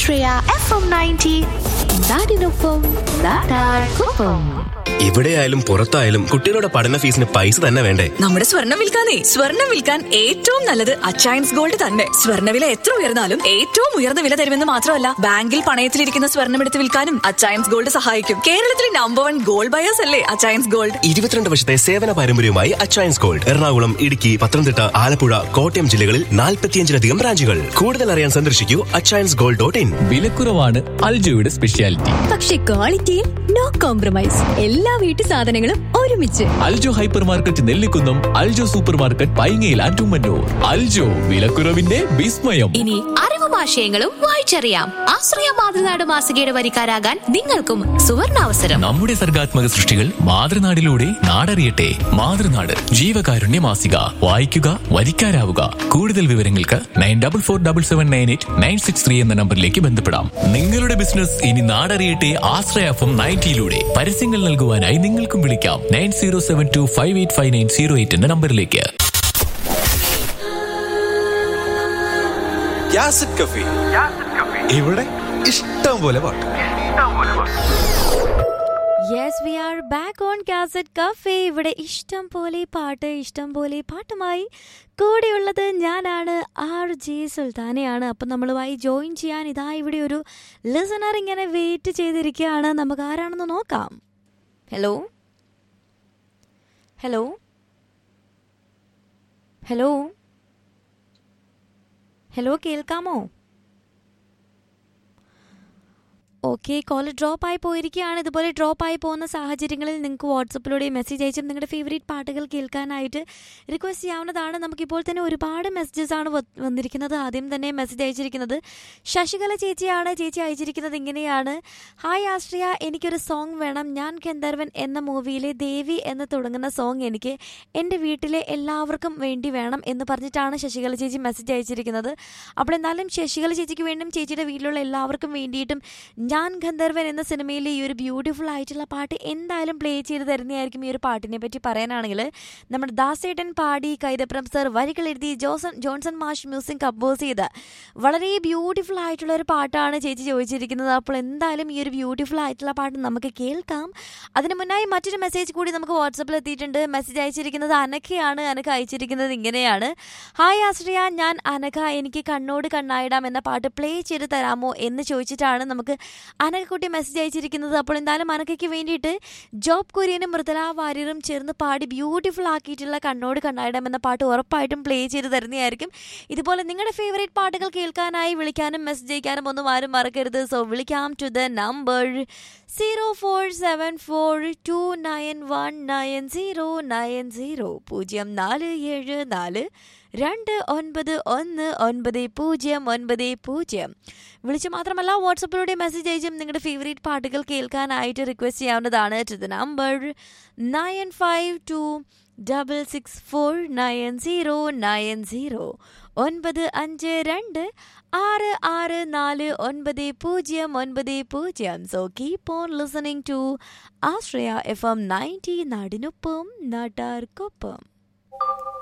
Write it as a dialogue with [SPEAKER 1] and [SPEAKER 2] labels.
[SPEAKER 1] ആശ്രയ F M ninety നാടിനൊപ്പം നാട്ടാർക്കൊപ്പം
[SPEAKER 2] ഇവിടെയായാലും പുറത്തായാലും കുട്ടികളുടെ പഠന ഫീസിന് പൈസ തന്നെ വേണ്ടേ
[SPEAKER 3] നമ്മുടെ സ്വർണം വിൽക്കാനേ സ്വർണം വിൽക്കാൻ ഏറ്റവും നല്ലത് അച്ചയൻസ് ഗോൾഡ് തന്നെ സ്വർണ്ണവില എത്ര ഉയർന്നാലും ഏറ്റവും ഉയർന്ന വില തരുമെന്ന് മാത്രമല്ല ബാങ്കിൽ പണയത്തിലിരിക്കുന്ന സ്വർണം എടുത്ത് വിൽക്കാനും അച്ചയൻസ് ഗോൾഡ് സഹായിക്കും കേരളത്തിലെ നമ്പർ വൺ ഗോൾഡ് ബയേഴ്സ് അല്ലേ അച്ചയൻസ് ഗോൾഡ്
[SPEAKER 2] ഇരുപത്തിരണ്ട് വർഷത്തെ സേവന പാരമ്പര്യവുമായി അച്ചയൻസ് ഗോൾഡ് എറണാകുളം ഇടുക്കി പത്തനംതിട്ട ആലപ്പുഴ കോട്ടയം ജില്ലകളിൽ നാൽപ്പത്തിയഞ്ചിലധികം ബ്രാഞ്ചുകൾ കൂടുതൽ അറിയാൻ സന്ദർശിക്കൂ അച്ചയൻസ് ഗോൾഡ് ഡോട്ട് ഇൻ
[SPEAKER 4] വിലക്കുറവാണ് അൽജോയുടെ സ്പെഷ്യാലിറ്റി
[SPEAKER 5] പക്ഷെ ക്വാളിറ്റിയിൽ നോ കോംപ്രമൈസ് എല്ലാ വീട്ടു സാധനങ്ങളും ഒരുമിച്ച്
[SPEAKER 4] Aljo hypermarket Nellikkunnam Aljo supermarket പൈങ്ങയിൽ ആറ്റുമന്നൂർ അൽജോ വിലക്കുറവിന്റെ വിസ്മയം
[SPEAKER 1] ഇനി അറിവും ആശയങ്ങളും വായിച്ചറിയാം ആശ്രയ മാതൃനാട് മാസികയുടെ വരിക്കാരാകാൻ നിങ്ങൾക്കും സുവർണാവസരം
[SPEAKER 4] നമ്മുടെ സർഗാത്മക സൃഷ്ടികൾ മാതൃനാടിലൂടെ നാടറിയട്ടെ മാതൃനാട് ജീവകാരുണ്യ മാസിക വായിക്കുക വരിക്കാരാവുക കൂടുതൽ വിവരങ്ങൾക്ക് nine double four double seven nine eight nine six three എന്ന നമ്പറിലേക്ക് ബന്ധപ്പെടാം നിങ്ങളുടെ ബിസിനസ് ഇനി നാടറിയട്ടെ ആശ്രയ എഫ് എം നയൻറ്റിയിലൂടെ പരസ്യങ്ങൾ നൽകുവാനായി നിങ്ങൾക്കും വിളിക്കാം nine zero seven two five eight five nine zero eight എന്ന നമ്പറിലേക്ക്
[SPEAKER 6] യാസിഡ് കഫി ഇവിടെ ഇഷ്ടം പോലെ പാട്ട്
[SPEAKER 5] yes we are back on cassette cafe ഇവിടെ ഇഷ്ടം പോലെ പാട്ട് ഇഷ്ടം പോലെ പാട്ടുമായി കൂടെയുള്ളത് ഞാനാണ് ആർ ജെ സുൽത്താനയാണ് അപ്പം നമ്മളുമായി ജോയിൻ ചെയ്യാൻ ഇതാ ഇവിടെ ഒരു ലിസണർ ഇങ്ങനെ വെയിറ്റ് ചെയ്തിരിക്കുകയാണ് നമുക്ക് ആരാണെന്ന് നോക്കാം ഹലോ ഹലോ ഹലോ ഹലോ കേൾക്കാമോ ഓക്കെ കോൾ ഡ്രോപ്പ് ആയി പോയിരിക്കുകയാണ് ഇതുപോലെ ഡ്രോപ്പ് ആയി പോകുന്ന സാഹചര്യങ്ങളിൽ നിങ്ങൾക്ക് വാട്സപ്പിലൂടെ മെസ്സേജ് അയച്ചും നിങ്ങളുടെ ഫേവറേറ്റ് പാട്ടുകൾ കേൾക്കാനായിട്ട് റിക്വസ്റ്റ് ചെയ്യാവുന്നതാണ് നമുക്കിപ്പോൾ തന്നെ ഒരുപാട് മെസ്സേജസ് ആണ് വ- വന്നിരിക്കുന്നത് ആദ്യം തന്നെ മെസ്സേജ് അയച്ചിരിക്കുന്നത് ശശികല ചേച്ചിയാണ് ചേച്ചി അയച്ചിരിക്കുന്നത് ഇങ്ങനെയാണ് ഹായ് ആശ്രിയ എനിക്കൊരു സോങ് വേണം ഞാൻ ഗന്ധർവൻ എന്ന മൂവിയിലെ ദേവി എന്ന് തുടങ്ങുന്ന സോങ് എനിക്ക് എൻ്റെ വീട്ടിലെ എല്ലാവർക്കും വേണ്ടി വേണം എന്ന് പറഞ്ഞിട്ടാണ് ശശികല ചേച്ചി മെസ്സേജ് അയച്ചിരിക്കുന്നത് അപ്പോൾ എന്തായാലും ശശികല ചേച്ചിക്ക് വേണ്ടിയും ചേച്ചിയുടെ വീട്ടിലുള്ള എല്ലാവർക്കും വേണ്ടിയിട്ടും ഞാൻ ഗന്ധർവൻ എന്ന സിനിമയിലെ ഈ ഒരു ബ്യൂട്ടിഫുൾ ആയിട്ടുള്ള പാട്ട് എന്തായാലും പ്ലേ ചെയ്ത് തരുന്നതായിരിക്കും ഈ ഒരു പാട്ടിനെ പറ്റി പറയാനാണെങ്കിൽ നമ്മുടെ ദാസേട്ടൻ പാടി കൈതപ്രം സർ വരികൾ എഴുതി ജോസൺ ജോൺസൺ മാഷ് മ്യൂസിക് കമ്പോസ് ചെയ്ത വളരെ ബ്യൂട്ടിഫുൾ ആയിട്ടുള്ള ഒരു പാട്ടാണ് ചേച്ചി ചോദിച്ചിരിക്കുന്നത് അപ്പോൾ എന്തായാലും ഈ ഒരു ബ്യൂട്ടിഫുൾ ആയിട്ടുള്ള പാട്ട് നമുക്ക് കേൾക്കാം അതിന് മുന്നായി മറ്റൊരു മെസ്സേജ് കൂടി നമുക്ക് വാട്സപ്പിൽ എത്തിയിട്ടുണ്ട് മെസ്സേജ് അയച്ചിരിക്കുന്നത് അനഖയാണ് അനഖ അയച്ചിരിക്കുന്നത് ഇങ്ങനെയാണ് ഹായ് ആശ്രിയ ഞാൻ അനഘ എനിക്ക് കണ്ണോട് കണ്ണായിടാം എന്ന പാട്ട് പ്ലേ ചെയ്ത് തരാമോ എന്ന് ചോദിച്ചിട്ടാണ് നമുക്ക് അനഘക്കുട്ടി മെസ്സേജ് അയച്ചിരിക്കുന്നത് അപ്പോൾ എന്തായാലും അനഘയ്ക്ക് വേണ്ടിയിട്ട് ജോബ് കുര്യനും മൃദുല വാര്യരും ചേർന്ന് പാടി ബ്യൂട്ടിഫുൾ ആക്കിയിട്ടുള്ള കണ്ണോട് കണ്ണായിടാം എന്ന പാട്ട് ഉറപ്പായിട്ടും പ്ലേ ചെയ്ത് തരുന്നതായിരിക്കും ഇതുപോലെ നിങ്ങളുടെ ഫേവറേറ്റ് പാട്ടുകൾ കേൾക്കാനായി വിളിക്കാനും മെസ്സേജ് അയക്കാനും ഒന്നും ആരും മറക്കരുത് സോ വിളിക്കാം to the number zero four seven four two nine one nine zero nine zero പൂജ്യം നാല് ഏഴ് നാല് രണ്ട് ഒൻപത് ഒന്ന് ഒൻപത് പൂജ്യം ഒൻപത് പൂജ്യം വിളിച്ച് മാത്രമല്ല വാട്സപ്പിലൂടെ മെസ്സേജ് അയച്ചും നിങ്ങളുടെ ഫേവറേറ്റ് പാട്ടുകൾ കേൾക്കാനായിട്ട് റിക്വസ്റ്റ് ചെയ്യാവുന്നതാണ് to the number nine five two double six four nine zero nine zero ഒൻപത് അഞ്ച് രണ്ട് ആറ് ആറ് നാല് ഒൻപത് പൂജ്യം ഒൻപത് പൂജ്യം so keep on listening to Ashraya F M ninety നാടിനൊപ്പം നാട്ടാർക്കൊപ്പം